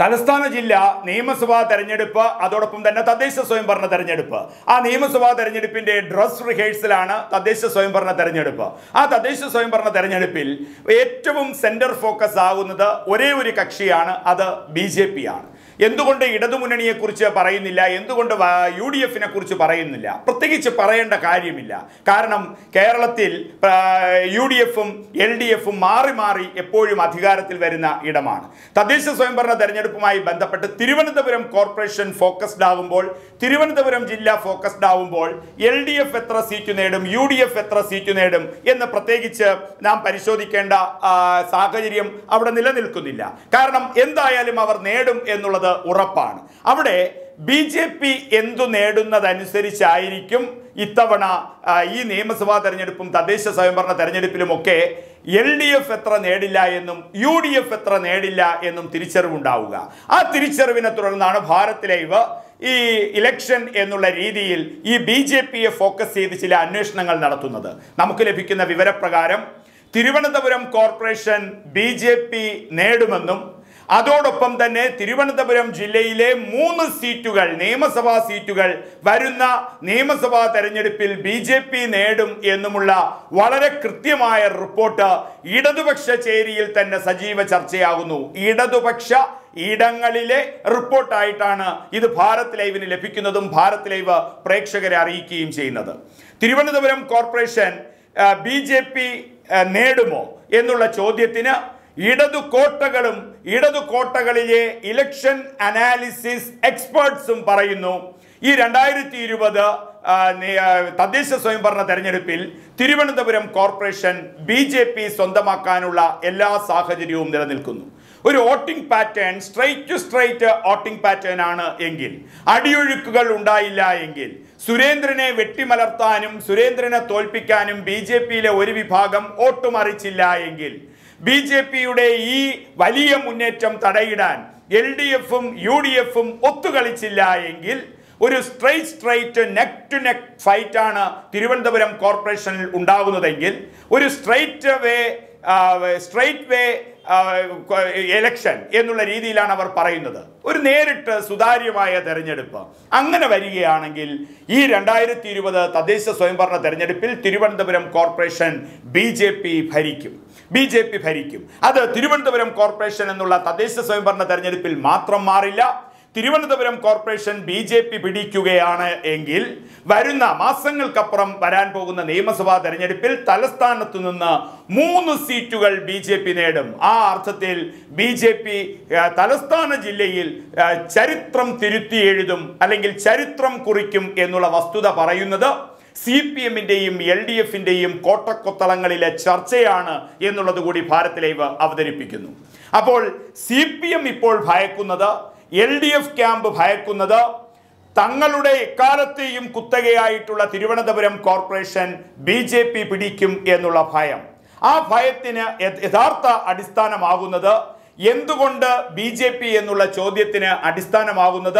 തലസ്ഥാന ജില്ല നിയമസഭാ തെരഞ്ഞെടുപ്പ് അതോടൊപ്പം തന്നെ തദ്ദേശ സ്വയംഭരണ തെരഞ്ഞെടുപ്പ് ആ നിയമസഭാ തെരഞ്ഞെടുപ്പിന്റെ ഡ്രസ് റിഹേഴ്സലാണ് തദ്ദേശ സ്വയംഭരണ തെരഞ്ഞെടുപ്പ് ആ തദ്ദേശ സ്വയംഭരണ തെരഞ്ഞെടുപ്പിൽ ഏറ്റവും സെന്റർ ഫോക്കസ് ആകുന്നത് ഒരേ ഒരു കക്ഷിയാണ് അത് ബി ജെ പി ആണ് എന്തുകൊണ്ട് ഇടതുമുന്നണിയെ കുറിച്ച് പറയുന്നില്ല എന്തുകൊണ്ട് യു ഡി എഫിനെ കുറിച്ച് പറയുന്നില്ല പ്രത്യേകിച്ച് പറയേണ്ട കാര്യമില്ല കാരണം കേരളത്തിൽ യു ഡി എഫും എൽ ഡി എഫും മാറി മാറി എപ്പോഴും അധികാരത്തിൽ വരുന്ന ഇടമാണ് തദ്ദേശ സ്വയംഭരണ തെരഞ്ഞെടുപ്പുമായി ബന്ധപ്പെട്ട് തിരുവനന്തപുരം കോർപ്പറേഷൻ ഫോക്കസ്ഡ് ആകുമ്പോൾ തിരുവനന്തപുരം ജില്ല ഫോക്കസ്ഡ് ആകുമ്പോൾ എൽ ഡി എഫ് എത്ര സീറ്റ് നേടും യു ഡി എഫ് എത്ര സീറ്റ് നേടും എന്ന് പ്രത്യേകിച്ച് നാം പരിശോധിക്കേണ്ട ആ, സാഹചര്യം അവിടെ നിലനിൽക്കുന്നില്ല കാരണം എന്തായാലും അവർ നേടും എന്നുള്ളത് ഉറപ്പാണ് അവിടെ ബി ജെ പി എന്തു നേടുന്നതനുസരിച്ചായിരിക്കും ഇത്തവണ ആ, ഈ നിയമസഭാ തെരഞ്ഞെടുപ്പും തദ്ദേശ സ്വയംഭരണ തെരഞ്ഞെടുപ്പിലുമൊക്കെ എൽ ഡി എഫ് എത്ര നേടില്ല എന്നും യു ഡി എഫ് എത്ര നേടില്ല എന്നും തിരിച്ചറിവുണ്ടാവുക ആ തിരിച്ചറിവിനെ തുടർന്നാണ് ഭാരത് ലൈവ് ഈ ഇലക്ഷൻ എന്നുള്ള രീതിയിൽ ഈ ബി ജെ പിയെ ഫോക്കസ് ചെയ്ത് ചില അന്വേഷണങ്ങൾ നടത്തുന്നത് നമുക്ക് ലഭിക്കുന്ന വിവരപ്രകാരം Thiruvananthapuram corporation B J P നേടുമെന്നും അതോടൊപ്പം തന്നെ തിരുവനന്തപുരം ജില്ലയിലെ മൂന്ന് സീറ്റുകൾ നിയമസഭാ സീറ്റുകൾ വരുന്ന നിയമസഭാ തെരഞ്ഞെടുപ്പിൽ ബി ജെ പി നേടും എന്നുമുള്ള വളരെ കൃത്യമായ റിപ്പോർട്ട് ഇടതുപക്ഷ ചേരിയിൽ തന്നെ സജീവ ചർച്ചയാകുന്നു ഇടതുപക്ഷ ഇടങ്ങളിലെ റിപ്പോർട്ടായിട്ടാണ് ഇത് ഭാരത് ലൈവിന് ലഭിക്കുന്നതും ഭാരത് ലൈവ് പ്രേക്ഷകരെ അറിയിക്കുകയും ചെയ്യുന്നത് Thiruvananthapuram corporation B J P നേടുമോ എന്നുള്ള ചോദ്യത്തിന് ഇടതു കോട്ടകളും ഇടതു കോട്ടകളിലെ ഇലക്ഷൻ അനാലിസിസ് എക്സ്പേർട്സും പറയുന്നു ഈ രണ്ടായിരത്തി ഇരുപത് തദ്ദേശ സ്വയംഭരണ തെരഞ്ഞെടുപ്പിൽ Thiruvananthapuram corporation B J P സ്വന്തമാക്കാനുള്ള എല്ലാ സാഹചര്യവും നിലനിൽക്കുന്നു ഒരു voting pattern straight to straight voting pattern ആണ് എങ്കിൽ അടിയൊഴുക്കുകൾ ഉണ്ടായില്ല എങ്കിൽ സുരേന്ദ്രനെ വെട്ടിമലർത്താനും സുരേന്ദ്രനെ തോൽപ്പിക്കാനും ബി ജെ പിയിലെ ഒരു വിഭാഗം വോട്ട് മറിച്ചില്ല എങ്കിൽ ബി ജെ പിയുടെ ഈ വലിയ മുന്നേറ്റം തടയിടാൻ എൽ ഡി എഫും യു ഡി എഫും ഒത്തുകളിച്ചില്ല എങ്കിൽ ഒരു straight straight neck to neck fight ആണ് തിരുവനന്തപുരം കോർപ്പറേഷനിൽ ഉണ്ടാകുന്നതെങ്കിൽ ഒരു straight way straight way election എന്നുള്ള രീതിയിലാണ് അവർ പറയുന്നത് ഒരു നേരിട്ട് സുതാര്യമായ തെരഞ്ഞെടുപ്പ് അങ്ങനെ വരികയാണെങ്കിൽ ഈ രണ്ടായിരത്തി ഇരുപത് തദ്ദേശ സ്വയംഭരണ തെരഞ്ഞെടുപ്പിൽ Thiruvananthapuram corporation B J P ഭരിക്കും ബി ജെ പി ഭരിക്കും അത് തിരുവനന്തപുരം കോർപ്പറേഷൻ എന്നുള്ള തദ്ദേശ സ്വയംഭരണ തെരഞ്ഞെടുപ്പിൽ മാത്രം മാറില്ല Thiruvananthapuram corporation B J P പിടിക്കുകയാണ് എങ്കിൽ വരുന്ന മാസങ്ങൾക്കപ്പുറം വരാൻ പോകുന്ന നിയമസഭാ തെരഞ്ഞെടുപ്പിൽ തലസ്ഥാനത്ത് നിന്ന് മൂന്ന് സീറ്റുകൾ ബി ജെ പി നേടും ആ അർത്ഥത്തിൽ ബി ജെ പി തലസ്ഥാന ജില്ലയിൽ ആ, ചരിത്രം തിരുത്തി എഴുതും അല്ലെങ്കിൽ ചരിത്രം കുറിക്കും എന്നുള്ള വസ്തുത പറയുന്നത് സി പി എമ്മിന്റെയും എൽ ഡി എഫിന്റെയും കോട്ടക്കൊത്തളങ്ങളിലെ ചർച്ചയാണ് എന്നുള്ളത് കൂടി ഭാരത് ലൈവ് അവതരിപ്പിക്കുന്നു അപ്പോൾ സി പി എം ഇപ്പോൾ ഭയക്കുന്നത് എൽ ഡി എഫ് ക്യാമ്പ് ഭയക്കുന്നത് തങ്ങളുടെ എക്കാലത്തെയും കുത്തകയായിട്ടുള്ള Thiruvananthapuram corporation B J P പിടിക്കും എന്നുള്ള ഭയം ആ ഭയത്തിന് യ- യഥാർത്ഥ അടിസ്ഥാനമാകുന്നത് എന്തുകൊണ്ട് ബി ജെ പി എന്നുള്ള ചോദ്യത്തിന് അടിസ്ഥാനമാകുന്നത്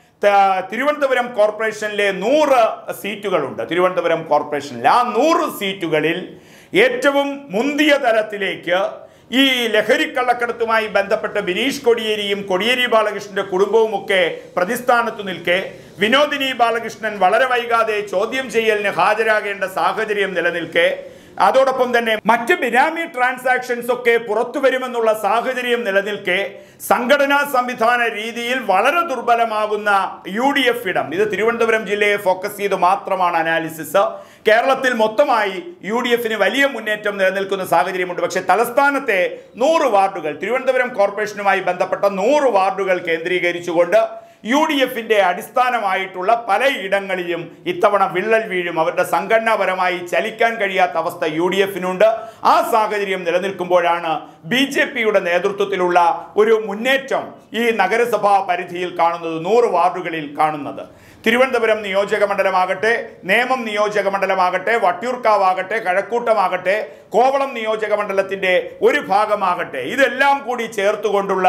ത- തിരുവനന്തപുരം കോർപ്പറേഷനിലെ നൂറ് സീറ്റുകളുണ്ട് തിരുവനന്തപുരം കോർപ്പറേഷനിൽ ആ നൂറ് സീറ്റുകളിൽ ഏറ്റവും മുന്തിയ തലത്തിലേക്ക് ഈ ലഹരിക്കള്ളക്കടത്തുമായി ബന്ധപ്പെട്ട ബിനീഷ് കൊടിയേരിയും കൊടിയേരി ബാലകൃഷ്ണന്റെ കുടുംബവും ഒക്കെ പ്രതിസ്ഥാനത്തു നിൽക്കെ വിനോദിനി ബാലകൃഷ്ണൻ വളരെ വൈകാതെ ചോദ്യം ചെയ്യലിന് ഹാജരാകേണ്ട സാഹചര്യം നിലനിൽക്കെ അതോടൊപ്പം തന്നെ മറ്റ് ബിനാമി ട്രാൻസാക്ഷൻസ് ഒക്കെ പുറത്തു വരുമെന്നുള്ള സാഹചര്യം നിലനിൽക്കെ സംഘടനാ സംവിധാന രീതിയിൽ വളരെ ദുർബലമാകുന്ന യു ഡി എഫ് ഇടം ഇത് തിരുവനന്തപുരം ജില്ലയെ ഫോക്കസ് ചെയ്ത് മാത്രമാണ് അനാലിസിസ് കേരളത്തിൽ മൊത്തമായി യു ഡി എഫിന് വലിയ മുന്നേറ്റം നിലനിൽക്കുന്ന സാഹചര്യമുണ്ട് പക്ഷേ തലസ്ഥാനത്തെ നൂറ് വാർഡുകൾ തിരുവനന്തപുരം കോർപ്പറേഷനുമായി ബന്ധപ്പെട്ട നൂറ് വാർഡുകൾ കേന്ദ്രീകരിച്ചുകൊണ്ട് യു ഡി എഫിന്റെ അടിസ്ഥാനമായിട്ടുള്ള പലയിടങ്ങളിലും ഇത്തവണ വിള്ളൽ വീഴും അവരുടെ സംഘടനാപരമായി ചലിക്കാൻ കഴിയാത്ത അവസ്ഥ യു ഡി എഫിനുണ്ട് ആ സാഹചര്യം നിലനിൽക്കുമ്പോഴാണ് ബി ജെ പിയുടെ നേതൃത്വത്തിലുള്ള ഒരു മുന്നേറ്റം ഈ നഗരസഭാ പരിധിയിൽ കാണുന്നത് നൂറ് വാർഡുകളിൽ കാണുന്നത് തിരുവനന്തപുരം നിയോജക മണ്ഡലമാകട്ടെ നേമം നിയോജക മണ്ഡലമാകട്ടെ വട്ടിയൂർക്കാവാകട്ടെ കഴക്കൂട്ടമാകട്ടെ കോവളം നിയോജക മണ്ഡലത്തിന്റെ ഒരു ഭാഗമാകട്ടെ ഇതെല്ലാം കൂടി ചേർത്തുകൊണ്ടുള്ള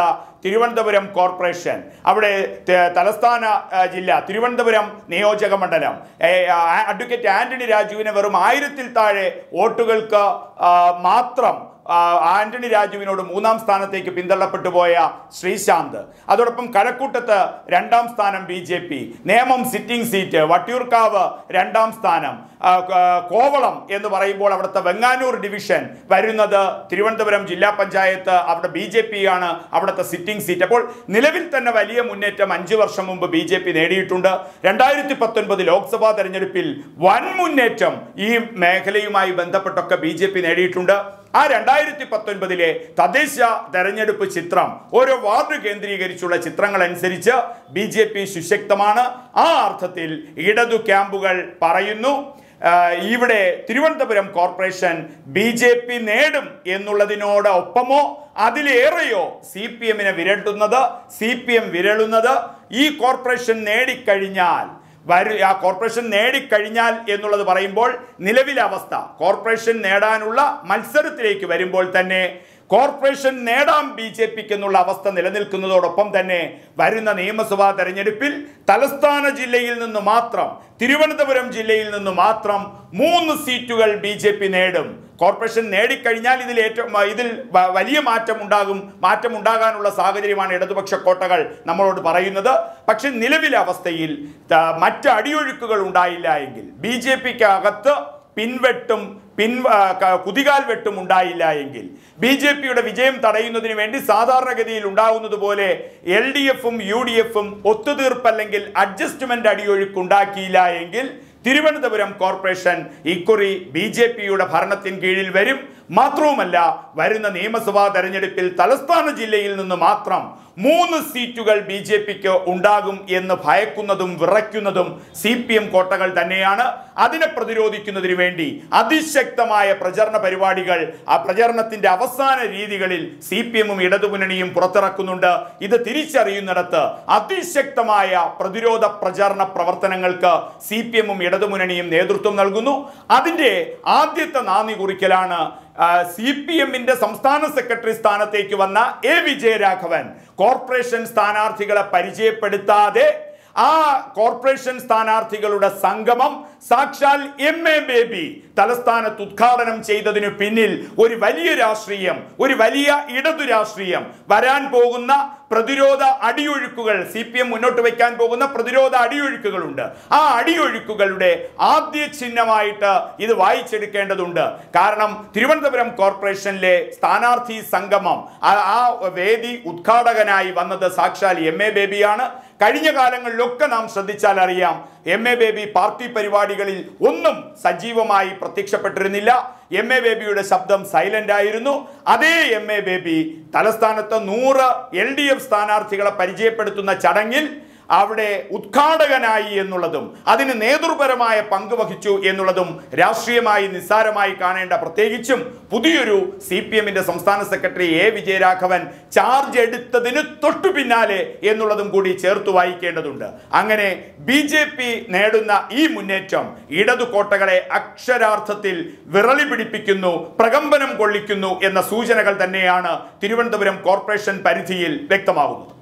തിരുവനന്തപുരം കോർപ്പറേഷൻ അവിടെ ത- തലസ്ഥാന ആ, ജില്ല തിരുവനന്തപുരം നിയോജക മണ്ഡലം ഏ, ആ, അഡ്വക്കേറ്റ് ആന്റണി രാജുവിനെ വെറും ആയിരത്തിൽ താഴെ വോട്ടുകൾക്ക് ആ, മാത്രം ആ, ആന്റണി രാജുവിനോട് മൂന്നാം സ്ഥാനത്തേക്ക് പിന്തള്ളപ്പെട്ടു പോയ ശ്രീശാന്ത് അതോടൊപ്പം കഴക്കൂട്ടത്ത് രണ്ടാം സ്ഥാനം B J P Nemom sitting seat Vattiyoorkavu രണ്ടാം സ്ഥാനം ആ, ക- കോവളം എന്ന് പറയുമ്പോൾ അവിടുത്തെ വെങ്ങാനൂർ ഡിവിഷൻ വരുന്നത് തിരുവനന്തപുരം ജില്ലാ പഞ്ചായത്ത് അവിടെ ബി ജെ പി ആണ് അവിടുത്തെ സിറ്റിംഗ് സീറ്റ് അപ്പോൾ നിലവിൽ തന്നെ വലിയ മുന്നേറ്റം അഞ്ച് വർഷം മുമ്പ് ബി ജെ പി നേടിയിട്ടുണ്ട് രണ്ടായിരത്തി പത്തൊൻപത് ലോക്സഭാ തെരഞ്ഞെടുപ്പിൽ വൻ മുന്നേറ്റം ഈ മേഖലയുമായി ബന്ധപ്പെട്ടൊക്കെ ബി ജെ പി നേടിയിട്ടുണ്ട് ആ രണ്ടായിരത്തി പത്തൊൻപതിലെ തദ്ദേശ തെരഞ്ഞെടുപ്പ് ചിത്രം ഓരോ വാർഡ് കേന്ദ്രീകരിച്ചുള്ള ചിത്രങ്ങൾ അനുസരിച്ച് ബി ജെ പി സുശക്തമാണ് ആ അർത്ഥത്തിൽ ഇടതു ക്യാമ്പുകൾ പറയുന്നു ആ, ഇവിടെ Thiruvananthapuram corporation B J P നേടും എന്നുള്ളതിനോട് ഒപ്പമോ അതിലേറെയോ സി പി എമ്മിനെ വിരട്ടുന്നത് സി പി എം വിരളുന്നത് ഈ കോർപ്പറേഷൻ നേടിക്കഴിഞ്ഞാൽ വരു ആ കോർപ്പറേഷൻ നേടിക്കഴിഞ്ഞാൽ എന്നുള്ളത് പറയുമ്പോൾ നിലവിലെ അവസ്ഥ കോർപ്പറേഷൻ നേടാനുള്ള മത്സരത്തിലേക്ക് വരുമ്പോൾ തന്നെ കോർപ്പറേഷൻ നേടാം ബി ജെ പിക്ക് എന്നുള്ള അവസ്ഥ നിലനിൽക്കുന്നതോടൊപ്പം തന്നെ വരുന്ന നിയമസഭാ തെരഞ്ഞെടുപ്പിൽ തലസ്ഥാന ജില്ലയിൽ നിന്ന് മാത്രം തിരുവനന്തപുരം ജില്ലയിൽ നിന്ന് മാത്രം മൂന്ന് സീറ്റുകൾ ബി ജെ പി നേടും കോർപ്പറേഷൻ നേടിക്കഴിഞ്ഞാൽ ഇതിൽ ഏറ്റവും ഇതിൽ വ- വലിയ മാറ്റം ഉണ്ടാകും മാറ്റം ഉണ്ടാകാനുള്ള സാഹചര്യമാണ് ഇടതുപക്ഷ കോട്ടകൾ നമ്മളോട് പറയുന്നത് പക്ഷെ നിലവിലെ അവസ്ഥയിൽ ത- മറ്റ് അടിയൊഴുക്കുകൾ ഉണ്ടായില്ല എങ്കിൽ ബി ജെ പിക്ക് അകത്ത് പിൻവെട്ടും പിൻ ആ, ക- കുതികാൽ വെട്ടും ഉണ്ടായില്ല എങ്കിൽ ബി ജെ പിയുടെ വിജയം തടയുന്നതിന് വേണ്ടി സാധാരണഗതിയിൽ ഉണ്ടാകുന്നത് പോലെ എൽ ഡി എഫും യു ഡി എഫും ഒത്തുതീർപ്പല്ലെങ്കിൽ അഡ്ജസ്റ്റ്മെന്റ് അടിയൊഴുക്ക് ഉണ്ടാക്കിയില്ല എങ്കിൽ തിരുവനന്തപുരം കോർപ്പറേഷൻ ഇക്കുറി ബി ജെ പിയുടെ ഭരണത്തിന് കീഴിൽ വരും മാത്രവുമല്ല വരുന്ന നിയമസഭാ തെരഞ്ഞെടുപ്പിൽ തലസ്ഥാന ജില്ലയിൽ നിന്ന് മാത്രം മൂന്ന് സീറ്റുകൾ ബി ജെ പിക്ക് ഉണ്ടാകും എന്ന് ഭയക്കുന്നതും വിറയ്ക്കുന്നതും സി പി എം കോട്ടകൾ തന്നെയാണ് അതിനെ പ്രതിരോധിക്കുന്നതിന് വേണ്ടി അതിശക്തമായ പ്രചരണ പരിപാടികൾ ആ പ്രചരണത്തിന്റെ അവസാന രീതികളിൽ സി പി എമ്മും ഇടതുമുന്നണിയും പുറത്തിറക്കുന്നുണ്ട് ഇത് തിരിച്ചറിയുന്നിടത്ത് അതിശക്തമായ പ്രതിരോധ പ്രചാരണ പ്രവർത്തനങ്ങൾക്ക് സി പി എമ്മും ഇടതുമുന്നണിയും നേതൃത്വം നൽകുന്നു അതിന്റെ ആദ്യത്തെ നാന്ദി കുറിക്കലാണ് സി പി എമ്മിന്റെ സംസ്ഥാന സെക്രട്ടറി സ്ഥാനത്തേക്ക് വന്ന എ വിജയരാഘവൻ കോർപ്പറേഷൻ സ്ഥാനാർത്ഥികളെ പരിചയപ്പെടുത്താതെ ആ കോർപ്പറേഷൻ സ്ഥാനാർത്ഥികളുടെ സംഗമം സാക്ഷാൽ എം എ ബേബി തലസ്ഥാനത്ത് ഉദ്ഘാടനം ചെയ്തതിനു പിന്നിൽ ഒരു വലിയ രാഷ്ട്രീയം ഒരു വലിയ ഇടതു രാഷ്ട്രീയം വരാൻ പോകുന്ന പ്രതിരോധ അടിയൊഴുക്കുകൾ സി പി എം മുന്നോട്ട് വയ്ക്കാൻ പോകുന്ന പ്രതിരോധ അടിയൊഴുക്കുകളുണ്ട് ആ അടിയൊഴുക്കുകളുടെ ആദ്യ ചിഹ്നമായിട്ട് ഇത് വായിച്ചെടുക്കേണ്ടതുണ്ട് കാരണം തിരുവനന്തപുരം കോർപ്പറേഷനിലെ സ്ഥാനാർത്ഥി സംഗമം ആ- ആ വേദി ഉദ്ഘാടകനായി വന്നത് സാക്ഷാൽ എം എ ബേബിയാണ് കഴിഞ്ഞ കാലങ്ങളിലൊക്കെ നാം ശ്രദ്ധിച്ചാൽ അറിയാം എം എ ബേബി പാർട്ടി പരിപാടികളിൽ ഒന്നും സജീവമായി പ്രത്യക്ഷപ്പെട്ടിരുന്നില്ല എം എ ബേബിയുടെ ശബ്ദം സൈലന്റ് ആയിരുന്നു അതേ എം എ ബേബി തലസ്ഥാനത്ത് നൂറ് എൽ ഡി എഫ് സ്ഥാനാർത്ഥികളെ പരിചയപ്പെടുത്തുന്ന ചടങ്ങിൽ അവിടെ ഉദ്ഘാടകനായി എന്നുള്ളതും അതിന് നേതൃപരമായ പങ്ക് വഹിച്ചു എന്നുള്ളതും രാഷ്ട്രീയമായി നിസ്സാരമായി കാണേണ്ട പ്രത്യേകിച്ചും പുതിയൊരു സി പി എമ്മിന്റെ സംസ്ഥാന സെക്രട്ടറി എ വിജയരാഘവൻ ചാർജ് എടുത്തതിന് തൊട്ടു പിന്നാലെ എന്നുള്ളതും കൂടി ചേർത്ത് വായിക്കേണ്ടതുണ്ട് അങ്ങനെ ബി ജെ പി നേടുന്ന ഈ മുന്നേറ്റം ഇടതു കോട്ടകളെ അക്ഷരാർത്ഥത്തിൽ വിറളി പിടിപ്പിക്കുന്നു പ്രകമ്പനം കൊള്ളിക്കുന്നു എന്ന സൂചനകൾ തന്നെയാണ് തിരുവനന്തപുരം കോർപ്പറേഷൻ പരിധിയിൽ വ്യക്തമാകുന്നത്